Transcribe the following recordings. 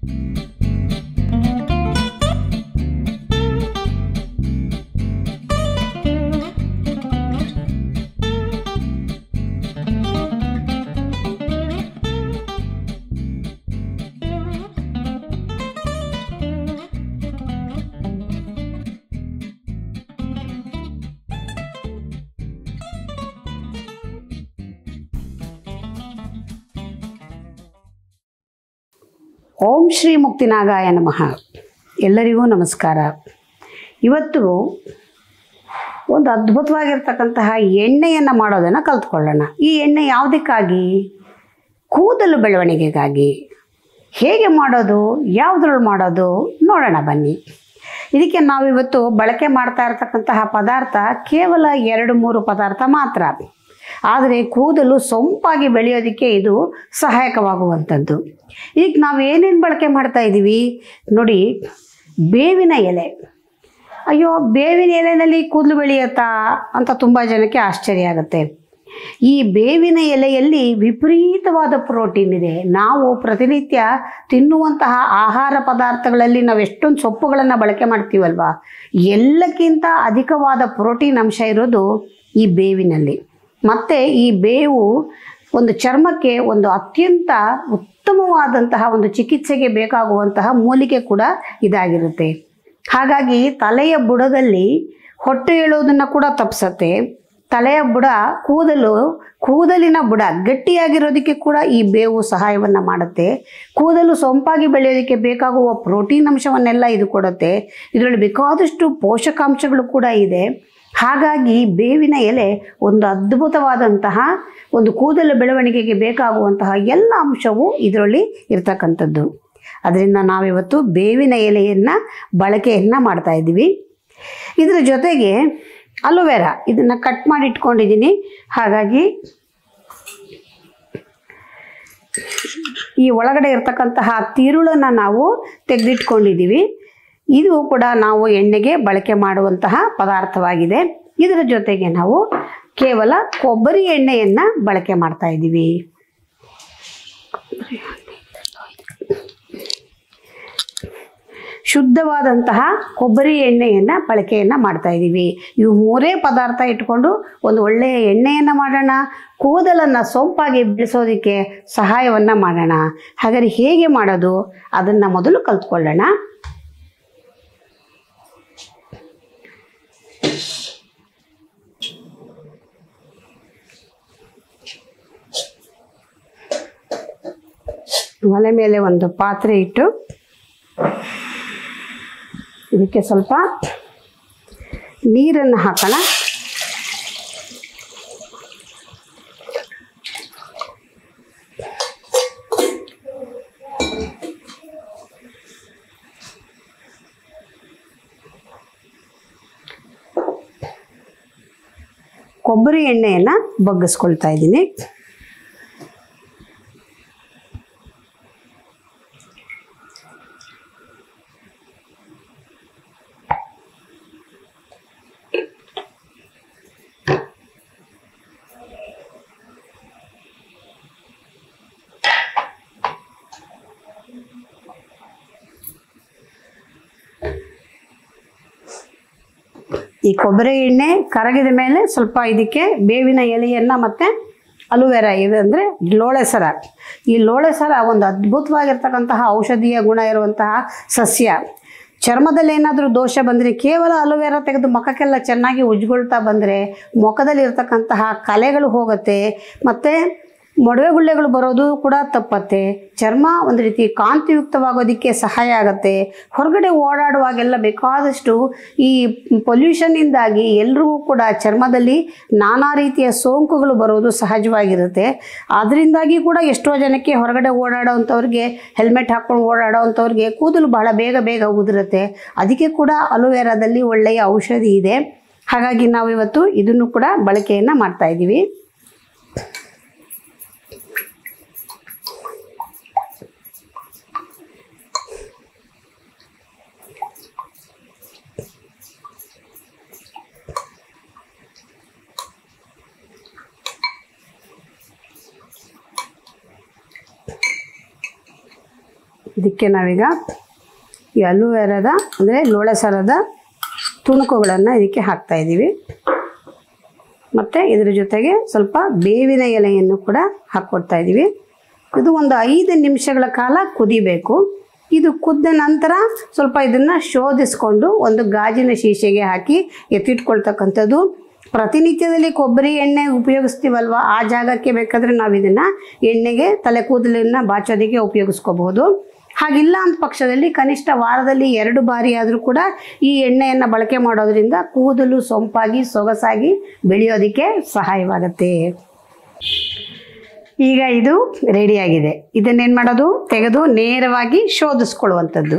ಓಂ ಶ್ರೀ ಮುಕ್ತಿನಾಗಾಯ ನಮಃ ಎಲ್ಲರಿಗೂ ನಮಸ್ಕಾರ ಇವತ್ತು ಒಂದು ಅದ್ಭುತವಾಗಿರ್ತಕ್ಕಂತಹ ಎಣ್ಣೆಯನ್ನು ಮಾಡೋದನ್ನು ಕಲ್ತ್ಕೊಳ್ಳೋಣ ಈ ಎಣ್ಣೆ ಯಾವುದಕ್ಕಾಗಿ ಕೂದಲು ಬೆಳವಣಿಗೆಗಾಗಿ ಹೇಗೆ ಮಾಡೋದು ಯಾವುದ್ರಲ್ಲಿ ಮಾಡೋದು ನೋಡೋಣ ಬನ್ನಿ ಇದಕ್ಕೆ ನಾವಿವತ್ತು ಬಳಕೆ ಮಾಡ್ತಾ ಇರತಕ್ಕಂತಹ ಪದಾರ್ಥ ಕೇವಲ ಎರಡು ಮೂರು ಪದಾರ್ಥ ಮಾತ್ರ ಆದರೆ ಕೂದಲು ಸೊಂಪಾಗಿ ಬೆಳೆಯೋದಕ್ಕೆ ಇದು ಸಹಾಯಕವಾಗುವಂಥದ್ದು ಈಗ ನಾವು ಏನೇನು ಬಳಕೆ ಮಾಡ್ತಾ ಇದ್ದೀವಿ ನೋಡಿ ಬೇವಿನ ಎಲೆ ಅಯ್ಯೋ ಬೇವಿನ ಎಲೆಯಲ್ಲಿ ಕೂದಲು ಬೆಳೆಯುತ್ತಾ ಅಂತ ತುಂಬ ಜನಕ್ಕೆ ಆಶ್ಚರ್ಯ ಆಗುತ್ತೆ ಈ ಬೇವಿನ ಎಲೆಯಲ್ಲಿ ವಿಪರೀತವಾದ ಪ್ರೋಟೀನ್ ಇದೆ ನಾವು ಪ್ರತಿನಿತ್ಯ ತಿನ್ನುವಂತಹ ಆಹಾರ ಪದಾರ್ಥಗಳಲ್ಲಿ ನಾವು ಎಷ್ಟೊಂದು ಸೊಪ್ಪುಗಳನ್ನು ಬಳಕೆ ಮಾಡ್ತೀವಲ್ವಾ ಎಲ್ಲಕ್ಕಿಂತ ಅಧಿಕವಾದ ಪ್ರೋಟೀನ್ ಅಂಶ ಇರೋದು ಈ ಬೇವಿನಲ್ಲಿ ಮತ್ತು ಈ ಬೇವು ಒಂದು ಚರ್ಮಕ್ಕೆ ಒಂದು ಅತ್ಯಂತ ಉತ್ತಮವಾದಂತಹ ಒಂದು ಚಿಕಿತ್ಸೆಗೆ ಬೇಕಾಗುವಂತಹ ಮೂಲಿಕೆ ಕೂಡ ಇದಾಗಿರುತ್ತೆ ಹಾಗಾಗಿ ತಲೆಯ ಬುಡದಲ್ಲಿ ಹೊಟ್ಟೆ ಏಳುವುದನ್ನು ಕೂಡ ತಪ್ಪಿಸತ್ತೆ ತಲೆಯ ಬುಡ ಕೂದಲು ಕೂದಲಿನ ಬುಡ ಗಟ್ಟಿಯಾಗಿರೋದಕ್ಕೆ ಕೂಡ ಈ ಬೇವು ಸಹಾಯವನ್ನು ಮಾಡುತ್ತೆ ಕೂದಲು ಸೊಂಪಾಗಿ ಬೆಳೆಯೋದಕ್ಕೆ ಬೇಕಾಗುವ ಪ್ರೋಟೀನ್ ಅಂಶವನ್ನೆಲ್ಲ ಇದು ಕೊಡುತ್ತೆ ಇದರಲ್ಲಿ ಬೇಕಾದಷ್ಟು ಪೋಷಕಾಂಶಗಳು ಕೂಡ ಇದೆ ಹಾಗಾಗಿ ಬೇವಿನ ಎಲೆ ಒಂದು ಅದ್ಭುತವಾದಂತಹ ಒಂದು ಕೂದಲು ಬೆಳವಣಿಗೆಗೆ ಬೇಕಾಗುವಂತಹ ಎಲ್ಲ ಅಂಶವೂ ಇದರಲ್ಲಿ ಇರ್ತಕ್ಕಂಥದ್ದು ಅದರಿಂದ ನಾವಿವತ್ತು ಬೇವಿನ ಎಲೆಯನ್ನು ಬಳಕೆಯನ್ನು ಮಾಡ್ತಾ ಇದ್ದೀವಿ ಇದರ ಜೊತೆಗೆ ಅಲೋವೆರಾ ಇದನ್ನು ಕಟ್ ಮಾಡಿ ಇಟ್ಕೊಂಡಿದ್ದೀನಿ ಹಾಗಾಗಿ ಈ ಒಳಗಡೆ ಇರ್ತಕ್ಕಂತಹ ತಿರುಳನ್ನು ನಾವು ತೆಗೆದಿಟ್ಕೊಂಡಿದ್ದೀವಿ ಇದು ಕೂಡ ನಾವು ಎಣ್ಣೆಗೆ ಬಳಕೆ ಮಾಡುವಂತಹ ಪದಾರ್ಥವಾಗಿದೆ ಇದರ ಜೊತೆಗೆ ನಾವು ಕೇವಲ ಕೊಬ್ಬರಿ ಎಣ್ಣೆಯನ್ನು ಬಳಕೆ ಮಾಡ್ತಾ ಇದ್ದೀವಿ ಶುದ್ಧವಾದಂತಹ ಕೊಬ್ಬರಿ ಎಣ್ಣೆಯನ್ನು ಬಳಕೆಯನ್ನು ಮಾಡ್ತಾ ಇದ್ದೀವಿ ಇವು ಮೂರೇ ಪದಾರ್ಥ ಇಟ್ಕೊಂಡು ಒಂದು ಒಳ್ಳೆಯ ಎಣ್ಣೆಯನ್ನು ಮಾಡೋಣ ಕೂದಲನ್ನು ಸೊಂಪಾಗಿ ಬೆಳೆಸೋದಕ್ಕೆ ಸಹಾಯವನ್ನು ಮಾಡೋಣ ಹಾಗಾದರೆ ಹೇಗೆ ಮಾಡೋದು ಅದನ್ನು ಮೊದಲು ಕಲ್ತ್ಕೊಳ್ಳೋಣ ಒಲೆ ಮೇಲೆ ಒಂದು ಪಾತ್ರೆ ಇಟ್ಟು ಇದಕ್ಕೆ ಸ್ವಲ್ಪ ನೀರನ್ನು ಹಾಕೋಣ ಕೊಬ್ಬರಿ ಎಣ್ಣೆಯನ್ನು ಬಗ್ಗಿಸ್ಕೊಳ್ತಾ ಇದ್ದೀನಿ ಈ ಕೊಬ್ಬರಿ ಎಣ್ಣೆ ಕರಗಿದ ಮೇಲೆ ಸ್ವಲ್ಪ ಇದಕ್ಕೆ ಬೇವಿನ ಎಲೆಯನ್ನು ಮತ್ತು ಅಲುವೆರಾ ಇದೆ ಅಂದರೆ ಲೋಳೆ ಸರ ಈ ಲೋಳೆ ಸರ ಒಂದು ಅದ್ಭುತವಾಗಿರ್ತಕ್ಕಂತಹ ಔಷಧೀಯ ಗುಣ ಇರುವಂತಹ ಸಸ್ಯ ಚರ್ಮದಲ್ಲಿ ಏನಾದರೂ ದೋಷ ಬಂದರೆ ಕೇವಲ ಅಲೋವೆರಾ ತೆಗೆದು ಮುಖಕ್ಕೆಲ್ಲ ಚೆನ್ನಾಗಿ ಉಜ್ಕೊಳ್ತಾ ಬಂದರೆ ಮುಖದಲ್ಲಿ ಇರ್ತಕ್ಕಂತಹ ಕಲೆಗಳು ಹೋಗುತ್ತೆ ಮತ್ತು ಮೊಡವೆ ಗುಳ್ಳೆಗಳು ಬರೋದು ಕೂಡ ತಪ್ಪತ್ತೆ ಚರ್ಮ ಒಂದು ರೀತಿ ಕಾಂತಿಯುಕ್ತವಾಗೋದಕ್ಕೆ ಸಹಾಯ ಆಗುತ್ತೆ ಹೊರಗಡೆ ಓಡಾಡುವಾಗೆಲ್ಲ ಬೇಕಾದಷ್ಟು ಈ ಪೊಲ್ಯೂಷನ್ನಿಂದಾಗಿ ಎಲ್ರಿಗೂ ಕೂಡ ಚರ್ಮದಲ್ಲಿ ನಾನಾ ರೀತಿಯ ಸೋಂಕುಗಳು ಬರೋದು ಸಹಜವಾಗಿರುತ್ತೆ ಅದರಿಂದಾಗಿ ಕೂಡ ಎಷ್ಟೋ ಜನಕ್ಕೆ ಹೊರಗಡೆ ಓಡಾಡೋವಂಥವ್ರಿಗೆ ಹೆಲ್ಮೆಟ್ ಹಾಕ್ಕೊಂಡು ಓಡಾಡೋವಂಥವ್ರಿಗೆ ಕೂದಲು ಬಹಳ ಬೇಗ ಬೇಗ ಉದುರುತ್ತೆ ಅದಕ್ಕೆ ಕೂಡ ಅಲೋವೆರಾದಲ್ಲಿ ಒಳ್ಳೆಯ ಔಷಧಿ ಇದೆ ಹಾಗಾಗಿ ನಾವು ಇವತ್ತು ಇದನ್ನು ಕೂಡ ಬಳಕೆಯನ್ನು ಮಾಡ್ತಾ ಇದ್ದೀವಿ ಇದಕ್ಕೆ ನಾವೀಗ ಈ ಅಲುವೆರಾದ ಅಂದರೆ ಲೋಳೆಸರದ ತುಣುಕುಗಳನ್ನು ಇದಕ್ಕೆ ಹಾಕ್ತಾ ಇದ್ದೀವಿ ಮತ್ತು ಇದ್ರ ಜೊತೆಗೆ ಸ್ವಲ್ಪ ಬೇವಿನ ಎಲೆಯನ್ನು ಕೂಡ ಹಾಕ್ಕೊಡ್ತಾ ಇದ್ದೀವಿ ಇದು ಒಂದು ಐದು ನಿಮಿಷಗಳ ಕಾಲ ಕುದಿಬೇಕು ಇದು ಕುದ್ದ ನಂತರ ಸ್ವಲ್ಪ ಇದನ್ನು ಶೋಧಿಸ್ಕೊಂಡು ಒಂದು ಗಾಜಿನ ಶೀಶೆಗೆ ಹಾಕಿ ಎತ್ತಿಟ್ಕೊಳ್ತಕ್ಕಂಥದ್ದು ಪ್ರತಿನಿತ್ಯದಲ್ಲಿ ಕೊಬ್ಬರಿ ಎಣ್ಣೆ ಉಪಯೋಗಿಸ್ತೀವಲ್ವ ಆ ಜಾಗಕ್ಕೆ ಬೇಕಾದರೆ ನಾವು ಇದನ್ನು ಎಣ್ಣೆಗೆ ತಲೆ ಕೂದಲನ್ನು ಬಾಚೋದಕ್ಕೆ ಉಪಯೋಗಿಸ್ಕೋಬಹುದು ಹಾಗಿಲ್ಲ ಅಂತ ಪಕ್ಷದಲ್ಲಿ ಕನಿಷ್ಠ ವಾರದಲ್ಲಿ ಎರಡು ಬಾರಿ ಆದರೂ ಕೂಡ ಈ ಎಣ್ಣೆಯನ್ನು ಬಳಕೆ ಮಾಡೋದ್ರಿಂದ ಕೂದಲು ಸೊಂಪಾಗಿ ಸೊಗಸಾಗಿ ಬೆಳೆಯೋದಕ್ಕೆ ಸಹಾಯವಾಗುತ್ತೆ ಈಗ ಇದು ರೆಡಿಯಾಗಿದೆ ಇದನ್ನೇನು ಮಾಡೋದು ತೆಗೆದು ನೇರವಾಗಿ ಶೋಧಿಸ್ಕೊಳ್ಳುವಂಥದ್ದು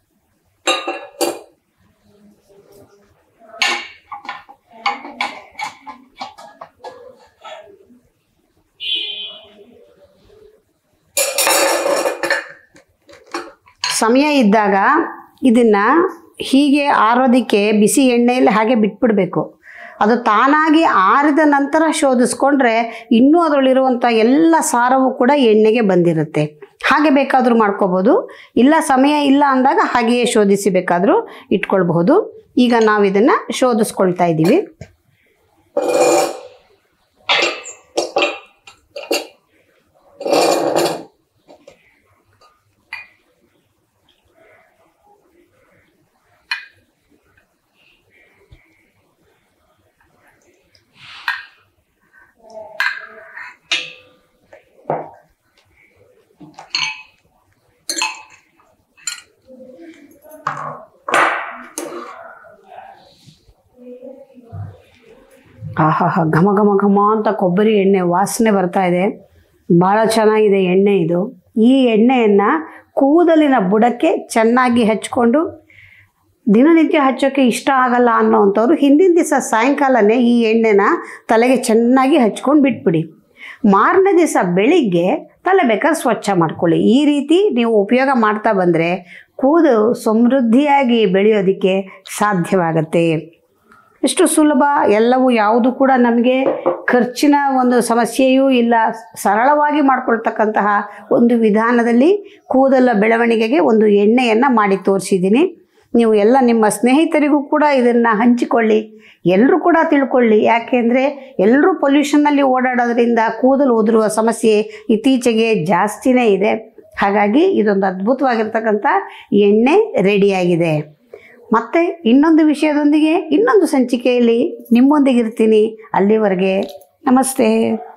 ಸಮಯ ಇದ್ದಾಗ ಇದನ್ನು ಹೀಗೆ ಆರೋದಕ್ಕೆ ಬಿಸಿ ಎಣ್ಣೆಯಲ್ಲಿ ಹಾಗೆ ಬಿಟ್ಬಿಡಬೇಕು ಅದು ತಾನಾಗಿ ಆರಿದ ನಂತರ ಶೋಧಿಸ್ಕೊಂಡ್ರೆ ಇನ್ನೂ ಅದರಲ್ಲಿರುವಂಥ ಎಲ್ಲ ಸಾರವು ಕೂಡ ಎಣ್ಣೆಗೆ ಬಂದಿರುತ್ತೆ ಹಾಗೆ ಬೇಕಾದರೂ ಮಾಡ್ಕೋಬೋದು ಇಲ್ಲ ಸಮಯ ಇಲ್ಲ ಅಂದಾಗ ಹಾಗೆಯೇ ಶೋಧಿಸಿ ಬೇಕಾದರೂ ಇಟ್ಕೊಳ್ಬಹುದು ಈಗ ನಾವು ಇದನ್ನು ಶೋಧಿಸ್ಕೊಳ್ತಾ ಇದ್ದೀವಿ ಆಹಾಹಾ ಘಮ ಘಮ ಘಮ ಅಂತ ಕೊಬ್ಬರಿ ಎಣ್ಣೆ ವಾಸನೆ ಬರ್ತಾ ಇದೆ ಭಾಳ ಚೆನ್ನಾಗಿದೆ ಎಣ್ಣೆ ಇದು ಈ ಎಣ್ಣೆಯನ್ನು ಕೂದಲಿನ ಬುಡಕ್ಕೆ ಚೆನ್ನಾಗಿ ಹಚ್ಕೊಂಡು ದಿನನಿತ್ಯ ಹಚ್ಚೋಕ್ಕೆ ಇಷ್ಟ ಆಗಲ್ಲ ಅನ್ನೋವಂಥವ್ರು ಹಿಂದಿನ ದಿವಸ ಸಾಯಂಕಾಲನೇ ಈ ಎಣ್ಣೆನ ತಲೆಗೆ ಚೆನ್ನಾಗಿ ಹಚ್ಕೊಂಡು ಬಿಟ್ಬಿಡಿ ಮಾರನೇ ದಿವಸ ಬೆಳಿಗ್ಗೆ ತಲೆ ಬೇಕಾದ್ರೆ ಸ್ವಚ್ಛ ಮಾಡ್ಕೊಳ್ಳಿ ಈ ರೀತಿ ನೀವು ಉಪಯೋಗ ಮಾಡ್ತಾ ಬಂದರೆ ಕೂದಲು ಸಮೃದ್ಧಿಯಾಗಿ ಬೆಳೆಯೋದಕ್ಕೆ ಸಾಧ್ಯವಾಗತ್ತೆ ಎಷ್ಟು ಸುಲಭ ಎಲ್ಲವೂ ಯಾವುದು ಕೂಡ ನಮಗೆ ಖರ್ಚಿನ ಒಂದು ಸಮಸ್ಯೆಯೂ ಇಲ್ಲ ಸರಳವಾಗಿ ಮಾಡ್ಕೊಳ್ತಕ್ಕಂತಹ ಒಂದು ವಿಧಾನದಲ್ಲಿ ಕೂದಲ ಬೆಳವಣಿಗೆಗೆ ಒಂದು ಎಣ್ಣೆಯನ್ನು ಮಾಡಿ ತೋರಿಸಿದ್ದೀನಿ ನೀವು ಎಲ್ಲ ನಿಮ್ಮ ಸ್ನೇಹಿತರಿಗೂ ಕೂಡ ಇದನ್ನು ಹಂಚಿಕೊಳ್ಳಿ ಎಲ್ಲರೂ ಕೂಡ ತಿಳ್ಕೊಳ್ಳಿ ಯಾಕೆಂದರೆ ಎಲ್ಲರೂ ಪೊಲ್ಯೂಷನ್ನಲ್ಲಿ ಓಡಾಡೋದ್ರಿಂದ ಕೂದಲು ಉದುರುವ ಸಮಸ್ಯೆ ಇತ್ತೀಚೆಗೆ ಜಾಸ್ತಿನೇ ಇದೆ ಹಾಗಾಗಿ ಇದೊಂದು ಅದ್ಭುತವಾಗಿರ್ತಕ್ಕಂಥ ಎಣ್ಣೆ ರೆಡಿಯಾಗಿದೆ ಮತ್ತೆ ಇನ್ನೊಂದು ವಿಷಯದೊಂದಿಗೆ ಇನ್ನೊಂದು ಸಂಚಿಕೆಯಲ್ಲಿ ನಿಮ್ಮೊಂದಿಗಿರ್ತೀನಿ ಅಲ್ಲಿವರೆಗೆ ನಮಸ್ತೆ